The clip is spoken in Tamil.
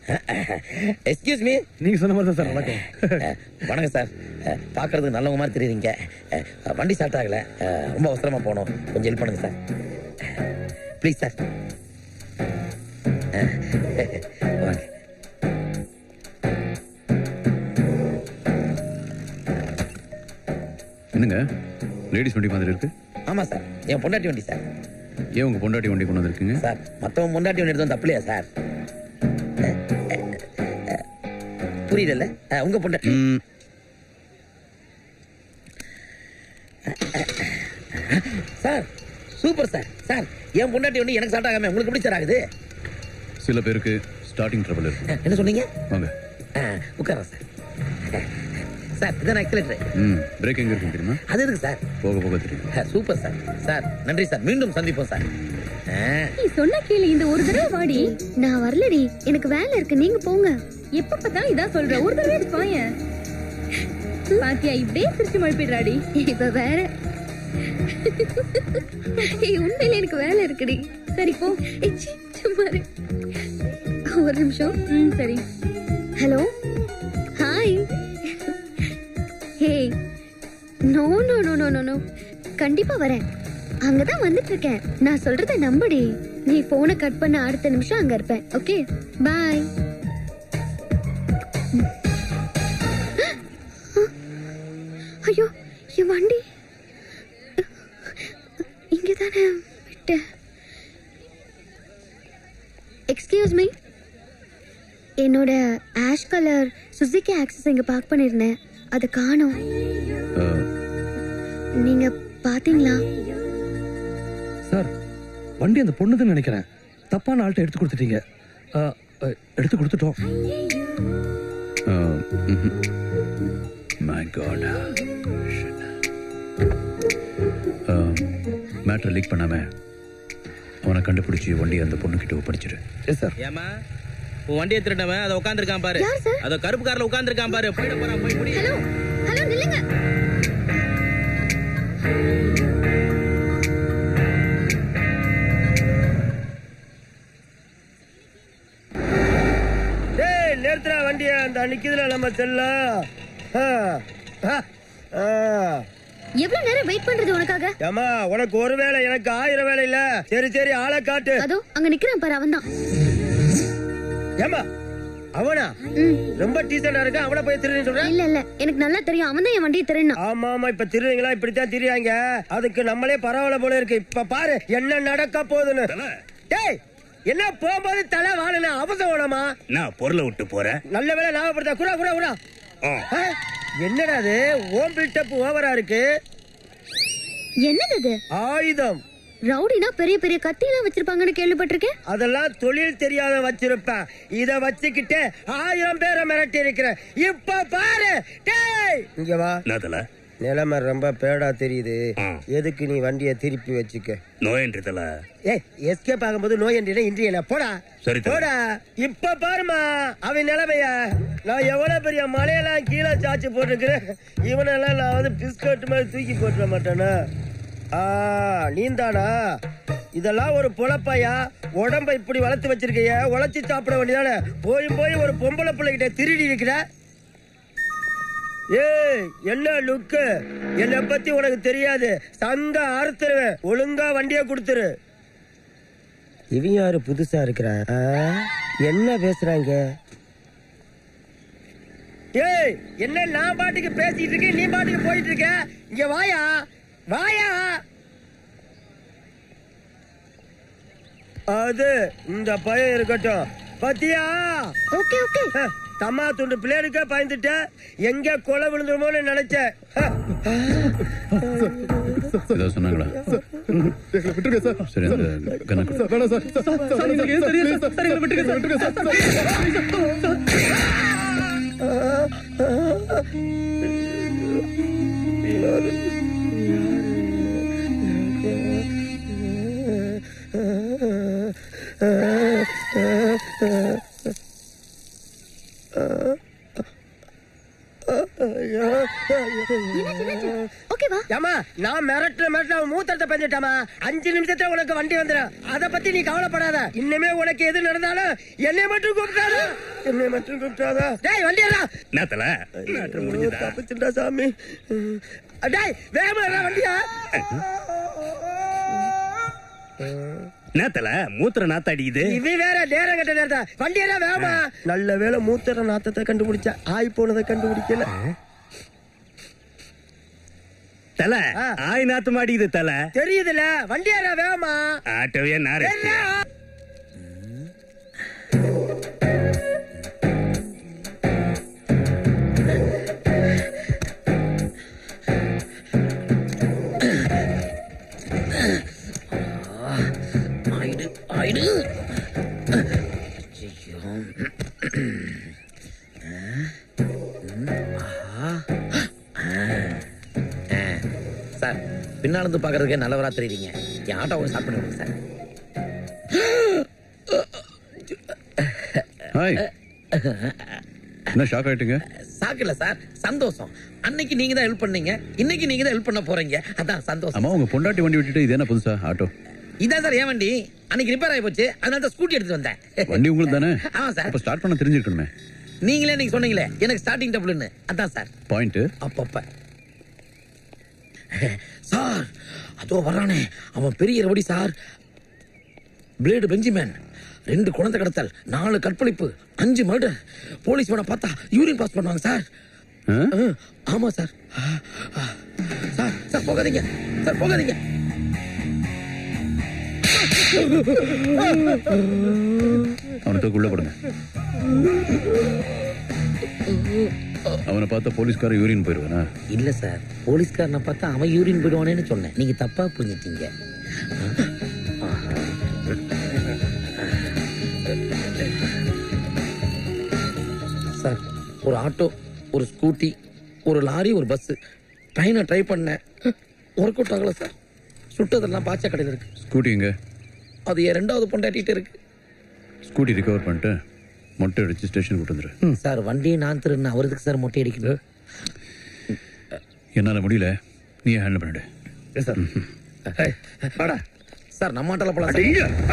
எக்ஸ்கியூஸ் மீ நீங்க சொன்ன மாதிரி தான் சார் வணக்கம் வணக்கம் சார் அஹ், பார்க்கறதுக்கு நல்லவங்க மாதிரி தெரியுறீங்க அஹ், வண்டி ஸ்டார்ட் ஆகல அஹ், ரொம்ப அவசரமா போகணும் கொஞ்சம் ஹெல்ப் பண்ணுங்க சார் ப்ளீஸ் சார் வாங்க என்னங்க லேடிஸ் வண்டி மாதிரி இருக்கு ஆமா சார் என் பொண்டாட்டி வண்டி சார் ஏன் உங்க பொண்டாட்டி வண்டி கொண்டு வந்திருக்கீங்க சார் மத்தவன் பொண்டாட்டி வண்டி எடுத்தோம் தப்பு இல்லையா சார் புரியல உங்க பொண்டாட்டி ம், சார் சூப்பர் சார் சார் என் பொண்டாட்டி வண்டி எனக்கு ஸ்டார்ட் ஆகாம உங்களுக்கு எப்படி சார் ஆகுது சில பேருக்கு ஸ்டார்டிங் ட்ரபிள் இருக்கு அஹ், என்ன சொன்னீங்க வாங்க உட்கார சார் சார் இதான் எக்ஸலேட்டர் ம் பிரேக் எங்க இருக்கு தெரியுமா அது எதுக்கு சார் போக போக தெரியும் அஹ், சூப்பர் சார் சார் நன்றி சார் மீண்டும் சந்திப்போம் சார் அஹ், நீ சொன்ன கேளு இந்த ஒரு தடவை வாடி நான் வரலடி எனக்கு வேலை இருக்கு நீங்க போங்க எப்ப பார்த்தாலும் இதான் சொல்ற ஒரு தடவை இதுக்கு வாயேன் பாத்தியா இப்படியே சிரிச்சு மழுப்பிடுறாடி இப்ப வேற ஏய், உண்மையில எனக்கு வேலை இருக்குடி சரி போ ஏய், சீ, சும்மா இரு. ஒரு நிமிஷம் ம் சரி hello hi hey no no no no no no கண்டிப்பா வரேன் அங்கதான் வந்துட்டு இருக்கேன் நான் சொல்றத நம்புடி நீ போனை கட் பண்ண அடுத்த நிமிஷம் அங்க இருப்பேன் ஓகே பாய் ஐயோ என் வண்டி இங்கதானே விட்டேன் எக்ஸ்கியூஸ் மீ என்னோட ஆஷ் கலர் சுசுகி ஆக்சஸ் இங்க பார்க் பண்ணிருந்தேன் அது காணோம் நீங்க பாத்தீங்களா சார் வண்டி அந்த பொண்ணுதுன்னு நினைக்கிறேன் தப்பான ஆள்கிட்ட எடுத்து கொடுத்துட்டீங்க ஆ, ஆ, எடுத்து கொடுத்துட்டோம் மை காட் மேட்ரை லீக் பண்ணாம அவனை கண்டுபிடிச்சி வண்டி அந்த பொண்ணுகிட்ட ஒப்படைச்சிரு எஸ் சார் ஏம்மா உன் வண்டியை திருடவன் அதை உட்காந்துருக்கான் பாரு யார் சார்? அதை கருப்பு கார்ல உட்காந்துருக்கான் பாரு போயிட போறான் போய் முடி ஹலோ ஹலோ நில்லுங்க டேய் நிறுத்துறா வண்டிய அந்த நிக்குதுல நம்ம செல்லம் ஆ, ஆ, ஆ. எவ்வளவு நேரம் வெயிட் பண்றது உனக்காக ஏம்மா உனக்கு ஒரு வேலை எனக்கு ஆயிரம் வேலை இல்ல சரி சரி ஆளை காட்டு அதோ அங்க நிக்கிறான் பாரு அவன்தான் ஏமா அவனா ம் ரொம்ப டீசெண்டா இருக்க அவனை போய் திருன்னு சொல்றேன் இல்ல இல்ல எனக்கு நல்லா தெரியும் அவன் தான் என் வண்டியை திருடினான் ஆமா ஆமா இப்ப திருவீங்களா இப்படித்தான் திரியாங்க அதுக்கு நம்மளே பரவாயில்ல போல இருக்கு இப்ப பாரு என்ன நடக்க போகுதுன்னு டேய் என்ன போகும்போது தலை வாழன அவசரமா நான் பொருளை விட்டு போறேன் நல்ல வேலை லாபப்படுத்தா குரா குரா குரா ஆ, என்னடா அது ஓம் பில்டப் ஓவரா இருக்கு என்னது இது ஆயுதம் ரவுடினா பெரிய பெரிய கத்தி எல்லாம் வச்சிருப்பாங்கன்னு கேள்விப்பட்டிருக்கேன் அதெல்லாம் தொழில் தெரியாத வச்சிருப்பேன் இத வச்சுக்கிட்டு ஆயிரம் பேரை மிரட்டி இருக்கிறேன் இப்ப பாரு டேய் இங்க வா என்னதுல நிலைமை ரொம்ப பேடா தெரியுது ஆ. எதுக்கு நீ வண்டியை திருப்பி வச்சுக்க நோயன்றதுல ஏய் எஸ்கேப் ஆகும்போது நோய் என்றே இன்றி என்ன போடா சரி, தம்பி. போடா இப்ப பாருமா அவன் நிலைமைய நான் எவ்வளவு பெரிய மலையெல்லாம் கீழே சாச்சு போட்டுருக்கிறேன் இவனெல்லாம் நான் வந்து பிஸ்கட் மாதிரி தூக்கி போட்டுற மாட்டேனா ஆ நீந்தானா இதெல்லாம் ஒரு பொழப்பாயா உடம்ப இப்படி வளர்த்து வச்சிருக்கைய உழைச்சி சாப்பிட வேண்டியதானே போய் போய் ஒரு பொம்பளை பிள்ளைகிட்ட திருடி இருக்கிற ஏய் என்ன லுக்கு என்னை பத்தி உனக்கு தெரியாது சங்க அறுத்துருவேன் ஒழுங்கா வண்டிய கொடுத்துரு இவன் யாரு புதுசா இருக்கிறான் ஆ? என்ன பேசுறாங்க ஏய் என்ன நான் பாட்டுக்கு பேசிட்டு இருக்கேன் நீ பாட்டுக்கு போயிட்டு இருக்க இங்க வாயா வாயா அது இந்த பையன் இருக்கட்டும் பத்தியா ஓகே ஓகே ஹ, தம்மா துண்டு பிளேடுக்கே பயந்துட்ட எங்க கொலை விழுந்துருமோன்னு நினைச்சேன் ஹ, ஏதாவது சொன்னாங்களா விட்டுருங்க சார் சரி அந்த கணக்கு சார் வேணாம் சார் சார், சார் எனக்கு ஏன் தெரியும் சார் சார், எங்களை விட்டுருங்க சார் விட்டுருங்க சார் ஓகேவா ஏம்மா நான் மிரட்டுற மிரட்டுற அவன் மூத்தத்தை பண்ணிட்டாமா அஞ்சு நிமிஷத்துல உனக்கு வண்டி வந்துடும் அத பத்தி நீ கவலைப்படாத இன்னுமே உனக்கு எது நடந்தாலும் என்னை மட்டும் கூப்பிட்டாரு என்னை மட்டும் கூப்பிட்டாதா டேய் வண்டியடா என்ன தல மேட்ரு முடிஞ்சதா தப்பிச்சுடா சாமி டேய் வேகமா வண்டியா என்ன தல மூத்திர நாத்த அடிக்குது இது வேற நேரம் கட்ட நேரத்தா வண்டியடா வேகமா நல்ல வேளை மூத்தர நாத்தத்தை கண்டுபிடிச்சா ஆய் போனதை கண்டுபிடிக்கல தல ஆ. ஆய் நாத்தம் அடிக்குது தல தெரியுதுல வண்டியடா வேகமா ஆட்டோவே நாரு ஆயிடு ஆயிடு ஐயோ. ஆஹா. ஆ. சார் பின்னால இருந்து பாக்குறதுக்கே நல்லவரா தெரியுறீங்க என் ஆட்டோ கொஞ்சம் ஸ்டார்ட் பண்ணி விடுங்க சார் ஹாய் என்ன ஷாக் ஆயிட்டீங்க சாக்கு இல்ல சார் சந்தோஷம் அன்னைக்கு நீங்க தான் ஹெல்ப் பண்ணீங்க இன்னைக்கு நீங்க தான் ஹெல்ப் பண்ண போறீங்க அதான் சந்தோஷம் அம்மா உங்க பொண்டாட்டி வண்டி விட்டுட்டு இது என்ன புதுசா ஆட்டோ இதான் சார் ஏன் வண்டி அன்னைக்கு ரிப்பேர் ஆகி போச்சு அதனால தான் ஸ்கூட்டி எடுத்து வந்தேன் வண்டி உங்களுக்கு தானே ஆமா சார் அப்ப ஸ்டார்ட் பண்ண தெரிஞ்சிருக்கணுமே நீங்களே நீங்க சொன்னீங்களே எனக்கு ஸ்டார்டிங் டபுள்னு அதான் சார் பாயிண்ட் அப்பப்ப சார் அதோ வர்றானே அவன் பெரிய ரவுடி சார் பிளேடு பெஞ்சிமேன் ரெண்டு குழந்தை கடத்தல் நாலு கற்பழிப்பு அஞ்சு மர்டர் போலீஸ் மேடம் பார்த்தா யூரின் பாஸ் பண்ணுவாங்க சார் ஆ, ஆமா சார் சார் சார் போகாதீங்க சார் போகாதீங்க அவனை தூக்கி உள்ள போடுங்க அவனை பார்த்தா போலீஸ்கார யூரின் போயிருவானா இல்ல சார் போலீஸ்காரனை பார்த்தா அவன் யூரின் போயிடுவானேன்னு சொன்னேன் நீங்க தப்பா புரிஞ்சிட்டீங்க சார் ஒரு ஆட்டோ ஒரு ஸ்கூட்டி ஒரு லாரி ஒரு பஸ் ட்ரெயினை ட்ரை பண்ணேன் ஒர்க் அவுட் ஆகல சார் சுட்டதெல்லாம் பாச்சா கடையில் இருக்கு ஸ்கூட்டி எங்க அது என் ரெண்டாவது பொண்டாட்டிட்டு இருக்கு ஸ்கூட்டி ரிகவர் பண்ணிட்டு மொட்டை அடிச்சு ஸ்டேஷன் கூட்டு வந்துரு சார் வண்டியை நான் திருன்னு அவருக்கு சார் மொட்டை அடிக்கணும் என்னால முடியல நீ ஹேண்டில் பண்ணிடு சார் வாடா சார் நம்ம ஆட்டோல போலாம் சார்